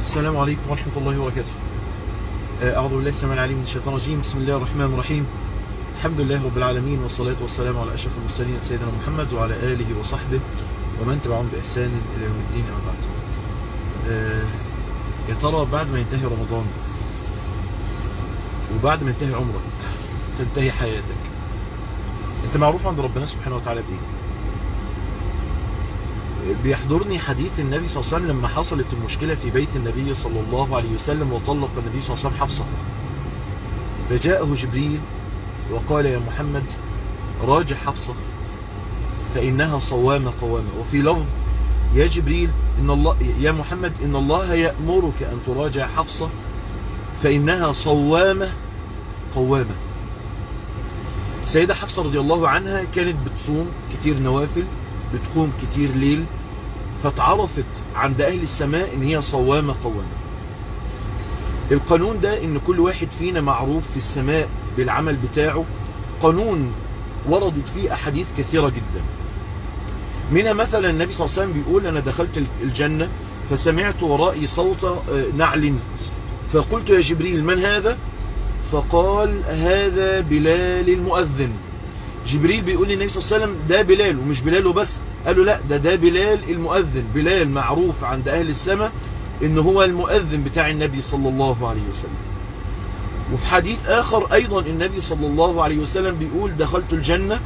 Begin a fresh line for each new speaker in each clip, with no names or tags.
السلام عليكم ورحمة الله وبركاته أعوذ بالله السميع العليم من الشيطان الرجيم بسم الله الرحمن الرحيم الحمد لله رب العالمين والصلاة والسلام على أشرف المرسلين سيدنا محمد وعلى آله وصحبه ومن تبعهم بإحسان إلى يوم الدين أما بعد يا ترى بعد ما ينتهي رمضان وبعد ما ينتهي عمرك تنتهي حياتك انت معروف عند ربنا سبحانه وتعالى بإيه بيحضرني حديث النبي صلى الله عليه وسلم لما حصلت المشكلة في بيت النبي صلى الله عليه وسلم وطلق النبي صلى الله عليه وسلم حفصة فجاءه جبريل وقال يا محمد راجع حفصة فإنها صوامة قوامة وفي لفظ يا جبريل إن الله يا محمد إن الله يأمرك أن تراجع حفصة فإنها صوامة قوامة سيدة حفصة رضي الله عنها كانت بتصوم كتير نوافل بتقوم كتير ليل فتعرفت عند أهل السماء إن هي صوامة قوامة القانون ده إن كل واحد فينا معروف في السماء بالعمل بتاعه قانون وردت فيه أحاديث كثيرة جدا منها مثلا النبي صلى الله عليه وسلم بيقول أنا دخلت الجنة فسمعت ورائي صوت نعل فقلت يا جبريل من هذا فقال هذا بلال المؤذن جبريل بيقول للنبي صلى الله عليه وسلم ده بلال ومش بلال وبس قال له لا ده ده بلال المؤذن بلال معروف عند أهل السماء ان هو المؤذن بتاع النبي صلى الله عليه وسلم وفي حديث آخر أيضا النبي صلى الله عليه وسلم بيقول دخلت الجنة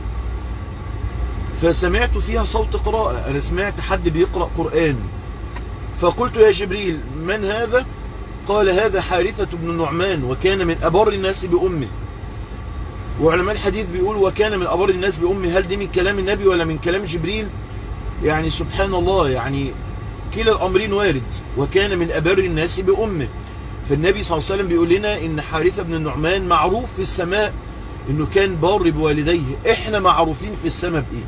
فسمعت فيها صوت قراءة أنا سمعت حد بيقرأ قرآن فقلت يا جبريل من هذا قال هذا حارثة بن نعمان وكان من أبر الناس بأمه وعلماء الحديث بيقول وكان من أبر الناس بأمه هل دي من كلام النبي ولا من كلام جبريل يعني سبحان الله يعني كلا الأمرين وارد وكان من أبر الناس بأمه فالنبي صلى الله عليه وسلم بيقول لنا ان حارثة بن النعمان معروف في السماء انه كان بار بوالديه احنا معروفين في السماء بايه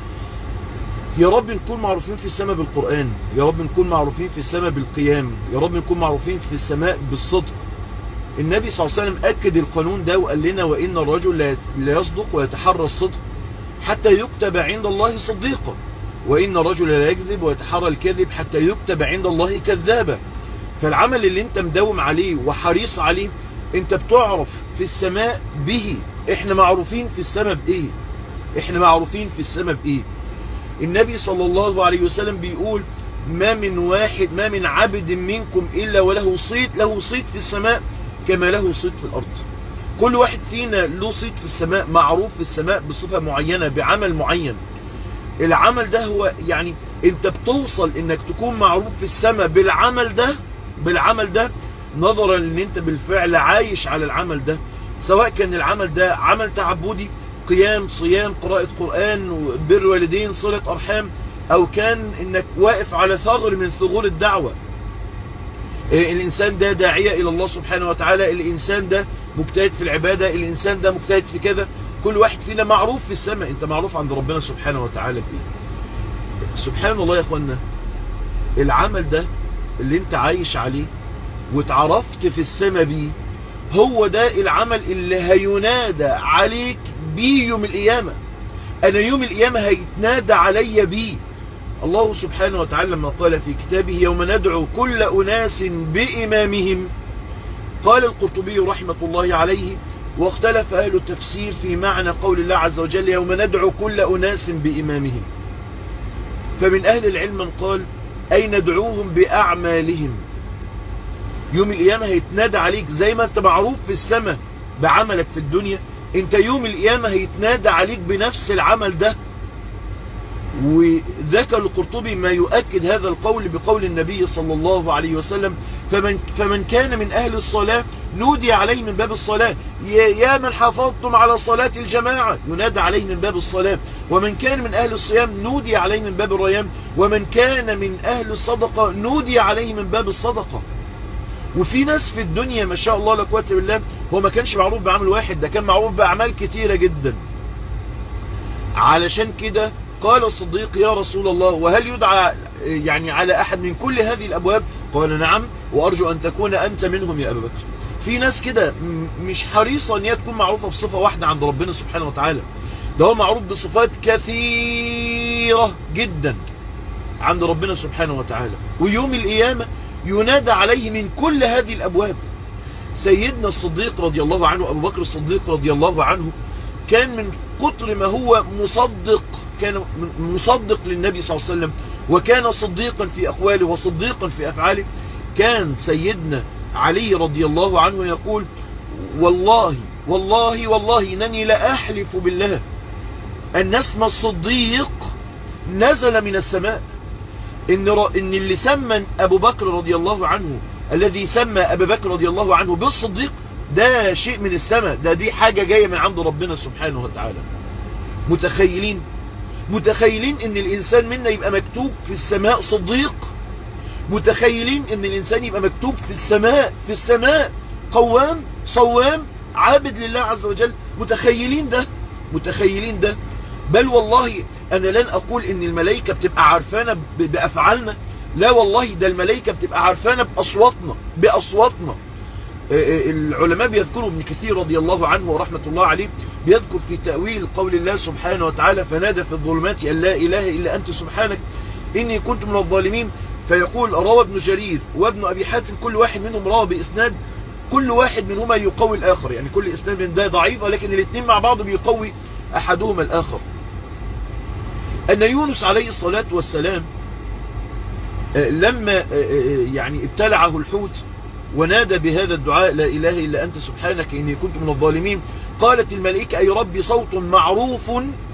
يا رب نكون معروفين في السماء بالقرآن يا رب نكون معروفين في السماء بالقيام يا رب نكون معروفين في السماء بالصدق النبي صلى الله عليه وسلم أكد القانون ده وقال لنا وإن الرجل لا يصدق ويتحرى الصدق حتى يكتب عند الله صديقا وإن الرجل لا يكذب ويتحرى الكذب حتى يكتب عند الله كذابا فالعمل اللي انت مداوم عليه وحريص عليه انت بتعرف في السماء به احنا معروفين في السماء بايه احنا معروفين في السماء بايه النبي صلى الله عليه وسلم بيقول ما من واحد ما من عبد منكم إلا وله صيت له صيت في السماء كما له صيت في الأرض كل واحد فينا له صيت في السماء معروف في السماء بصفة معينة بعمل معين العمل ده هو يعني انت بتوصل انك تكون معروف في السماء بالعمل ده بالعمل ده نظرا ان انت بالفعل عايش على العمل ده سواء كان العمل ده عمل تعبدي قيام صيام قراءة قرآن بر والدين صلة أرحام أو كان إنك واقف على ثغر من ثغور الدعوة الإنسان ده داعية إلى الله سبحانه وتعالى الإنسان ده مجتهد في العبادة الإنسان ده مجتهد في كذا كل واحد فينا معروف في السماء أنت معروف عند ربنا سبحانه وتعالى بإيه سبحان الله يا أخوانا العمل ده اللي انت عايش عليه واتعرفت في السماء بيه هو ده العمل اللي هينادى عليك بيه يوم القيامة انا يوم القيامة هيتنادى علي بيه الله سبحانه وتعالى لما قال في كتابه يوم ندعو كل أناس بإمامهم قال القرطبي رحمة الله عليه واختلف أهل التفسير في معنى قول الله عز وجل يوم ندعو كل أناس بإمامهم فمن أهل العلم من قال أي ندعوهم بأعمالهم يوم القيامة هيتنادى عليك زي ما انت معروف في السماء بعملك في الدنيا انت يوم القيامة هيتنادى عليك بنفس العمل ده وذكر القرطبي ما يؤكد هذا القول بقول النبي صلى الله عليه وسلم فمن, فمن كان من أهل الصلاة نودي عليه من باب الصلاة يا من حافظتم على صلاة الجماعة ينادى عليه من باب الصلاة ومن كان من أهل الصيام نودي عليه من باب الريام ومن كان من أهل الصدقة نودي عليه من باب الصدقة وفي ناس في الدنيا ما شاء الله لا قوه الا بالله هو ما كانش معروف بعمل واحد ده كان معروف بأعمال كتيرة جدا علشان كده قال الصديق يا رسول الله وهل يدعى يعني على أحد من كل هذه الأبواب قال نعم وأرجو أن تكون أنت منهم يا أبا بكر في ناس كده مش حريصة أن هي تكون معروفة بصفة واحدة عند ربنا سبحانه وتعالى ده هو معروف بصفات كثيرة جدا عند ربنا سبحانه وتعالى ويوم القيامة ينادى عليه من كل هذه الأبواب سيدنا الصديق رضي الله عنه أبو بكر الصديق رضي الله عنه كان من كتر ما هو مصدق كان مصدق للنبي صلى الله عليه وسلم وكان صديقا في أقواله وصديقا في أفعاله كان سيدنا علي رضي الله عنه يقول والله والله والله إنني لأحلف بالله أن اسم الصديق نزل من السماء إن, إن اللي سمى أبو بكر رضي الله عنه الذي سمى أبو بكر رضي الله عنه بالصديق ده شيء من السماء ده دي حاجة جاية من عند ربنا سبحانه وتعالى متخيلين متخيلين ان الانسان منا يبقى مكتوب في السماء صديق متخيلين ان الانسان يبقى مكتوب في السماء في السماء قوام صوام عابد لله عز وجل متخيلين ده متخيلين ده بل والله انا لن اقول ان الملائكة بتبقى عارفانا بافعالنا لا والله ده الملائكة بتبقى عارفانا باصواتنا باصواتنا العلماء بيذكروا ابن كثير رضي الله عنه ورحمة الله عليه بيذكر في تأويل قول الله سبحانه وتعالى فنادى في الظلمات أن لا إله إلا أنت سبحانك إني كنت من الظالمين فيقول روى ابن جرير وابن أبي حاتم كل واحد منهم روى بإسناد كل واحد منهما يقوي الآخر يعني كل إسناد من ده ضعيف ولكن الاثنين مع بعض بيقوي أحدهما الآخر أن يونس عليه الصلاة والسلام لما يعني ابتلعه الحوت ونادى بهذا الدعاء لا إله إلا أنت سبحانك إني كنت من الظالمين قالت الملائكة أي ربي صوت معروف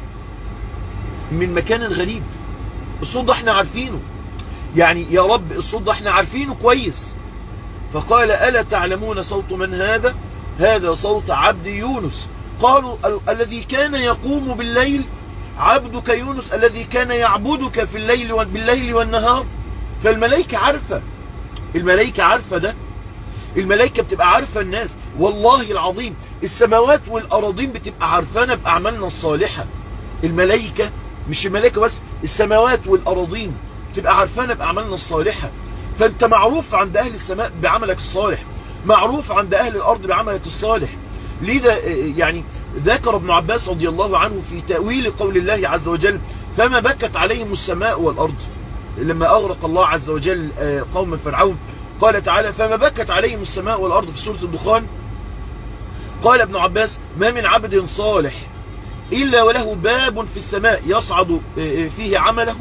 من مكان غريب الصوت ده احنا عارفينه يعني يا رب الصوت ده احنا عارفينه كويس فقال ألا تعلمون صوت من هذا هذا صوت عبد يونس قالوا الذي كان يقوم بالليل عبدك يونس الذي كان يعبدك في الليل بالليل والنهار فالملائكة عارفة الملائكة عارفة ده الملائكة بتبقى عارفة الناس والله العظيم السماوات والأراضين بتبقى عارفانا بأعمالنا الصالحة الملائكة مش الملائكة بس السماوات والأراضين بتبقى عارفانا بأعمالنا الصالحة فانت معروف عند أهل السماء بعملك الصالح معروف عند أهل الأرض بعملك الصالح لذا يعني ذكر ابن عباس رضي الله عنه في تأويل قول الله عز وجل فما بكت عليهم السماء والأرض لما أغرق الله عز وجل قوم فرعون قال تعالى فما بكت عليهم السماء والأرض في سورة الدخان قال ابن عباس ما من عبد صالح إلا وله باب في السماء يصعد فيه عمله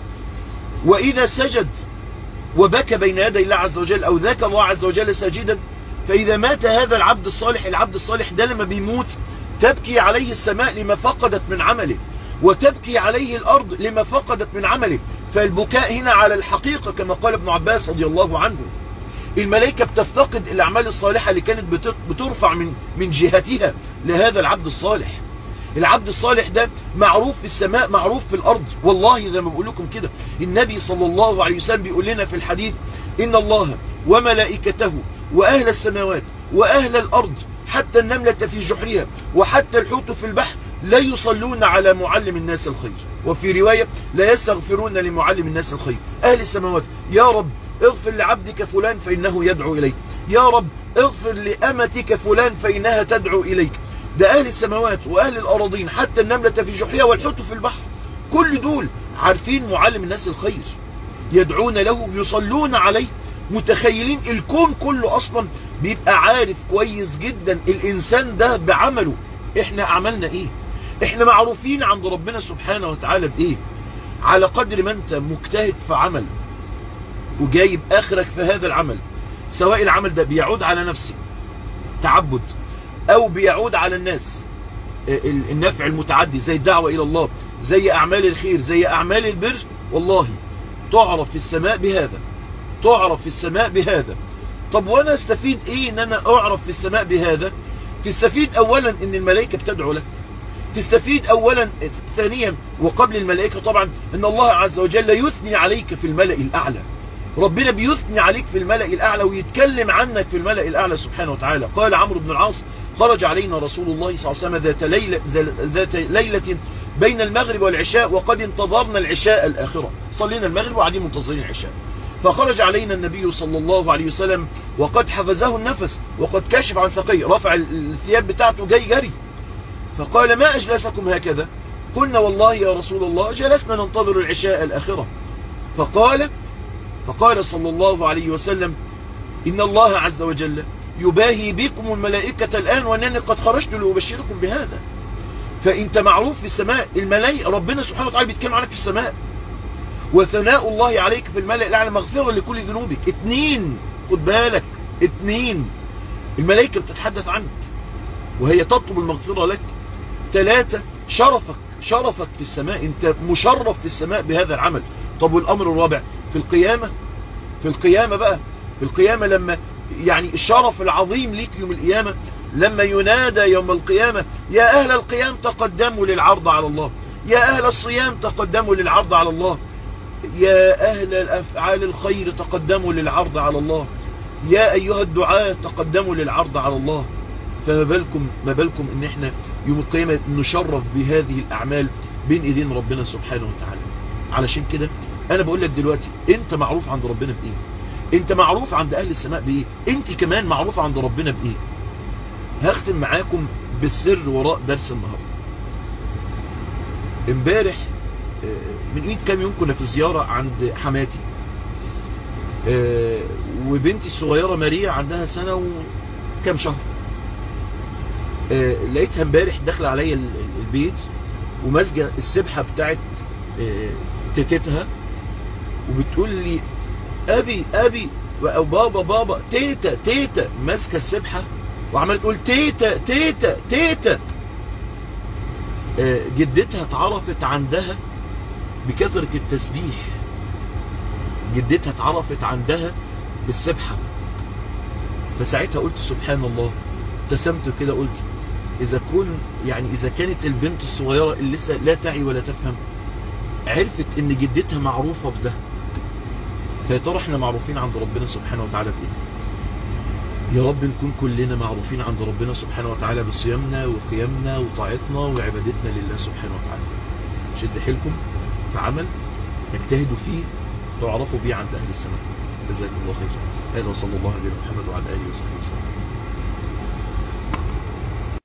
وإذا سجد وبكى بين يدي الله عز وجل أو ذاك الله عز وجل ساجدا فإذا مات هذا العبد الصالح العبد الصالح ده لما بيموت تبكي عليه السماء لما فقدت من عمله وتبكي عليه الأرض لما فقدت من عمله فالبكاء هنا على الحقيقة كما قال ابن عباس رضي الله عنه الملائكة بتفتقد الأعمال الصالحة اللي كانت بترفع من من جهتها لهذا العبد الصالح العبد الصالح ده معروف في السماء معروف في الأرض والله زي ما بقول لكم كده النبي صلى الله عليه وسلم بيقول لنا في الحديث إن الله وملائكته وأهل السماوات وأهل الأرض حتى النملة في جحرها وحتى الحوت في البحر لا يصلون على معلم الناس الخير وفي رواية لا يستغفرون لمعلم الناس الخير أهل السماوات يا رب اغفر لعبدك فلان فإنه يدعو إليك يا رب اغفر لأمتك فلان فإنها تدعو إليك ده أهل السماوات وأهل الأراضين حتى النملة في جحرها والحوت في البحر كل دول عارفين معلم الناس الخير يدعون له يصلون عليه متخيلين الكون كله أصلا بيبقى عارف كويس جدا الإنسان ده بعمله احنا عملنا ايه احنا معروفين عند ربنا سبحانه وتعالى بايه على قدر ما انت مجتهد في عمل وجايب اخرك في هذا العمل سواء العمل ده بيعود على نفسك تعبد او بيعود على الناس النفع المتعدي زي الدعوة الى الله زي اعمال الخير زي اعمال البر والله تعرف في السماء بهذا تعرف في السماء بهذا طب وانا استفيد ايه ان انا اعرف في السماء بهذا تستفيد اولا ان الملائكة بتدعو لك تستفيد اولا ثانيا وقبل الملائكة طبعا ان الله عز وجل يثني عليك في الملأ الاعلى ربنا بيثني عليك في الملأ الاعلى ويتكلم عنك في الملأ الاعلى سبحانه وتعالى قال عمرو بن العاص خرج علينا رسول الله صلى الله عليه وسلم ذات ليلة, ذات ليلة بين المغرب والعشاء وقد انتظرنا العشاء الاخرة صلينا المغرب وقاعدين منتظرين العشاء فخرج علينا النبي صلى الله عليه وسلم وقد حفزه النفس وقد كشف عن ساقيه رفع الثياب بتاعته جاي جري فقال ما أجلسكم هكذا قلنا والله يا رسول الله جلسنا ننتظر العشاء الآخرة فقال فقال صلى الله عليه وسلم إن الله عز وجل يباهي بكم الملائكة الآن وأنني قد خرجت لأبشركم بهذا فأنت معروف في السماء الملائكة ربنا سبحانه وتعالى بيتكلم عنك في السماء وثناء الله عليك في الملأ الأعلى مغفرة لكل ذنوبك اتنين خد بالك اتنين الملائكة بتتحدث عنك وهي تطلب المغفرة لك ثلاثة شرفك شرفك في السماء انت مشرف في السماء بهذا العمل طب والأمر الرابع في القيامة في القيامة بقى في القيامة لما يعني الشرف العظيم ليك يوم القيامة لما ينادى يوم القيامة يا أهل القيام تقدموا للعرض على الله يا أهل الصيام تقدموا للعرض على الله يا أهل الأفعال الخير تقدموا للعرض على الله يا أيها الدعاة تقدموا للعرض على الله فما بالكم ما بالكم ان احنا يوم القيامة نشرف بهذه الأعمال بين ايدين ربنا سبحانه وتعالى علشان كده انا بقول لك دلوقتي انت معروف عند ربنا بايه انت معروف عند اهل السماء بايه انت كمان معروف عند ربنا بايه هختم معاكم بالسر وراء درس النهاردة امبارح من قيمة كام يوم كنا في زيارة عند حماتي وبنتي الصغيرة ماريا عندها سنة وكام شهر لقيتها امبارح داخله عليا البيت وماسكه السبحة بتاعت تيتتها وبتقول لي ابي ابي او بابا بابا تيتا تيتا ماسكه السبحة وعمال تقول تيتا تيتا تيتا جدتها اتعرفت عندها بكثرة التسبيح جدتها اتعرفت عندها بالسبحة فساعتها قلت سبحان الله ابتسمت كده قلت اذا كن يعني اذا كانت البنت الصغيرة اللي لسه لا تعي ولا تفهم عرفت ان جدتها معروفة بده فيا ترى احنا معروفين عند ربنا سبحانه وتعالى بايه يا رب نكون كلنا معروفين عند ربنا سبحانه وتعالى بصيامنا وقيامنا وطاعتنا وعبادتنا لله سبحانه وتعالى شد حيلكم في عمل اجتهدوا فيه تعرفوا بيه عند اهل السماء جزاكم الله خير هذا صلى الله عليه محمد وعلى اله وصحبه وسلم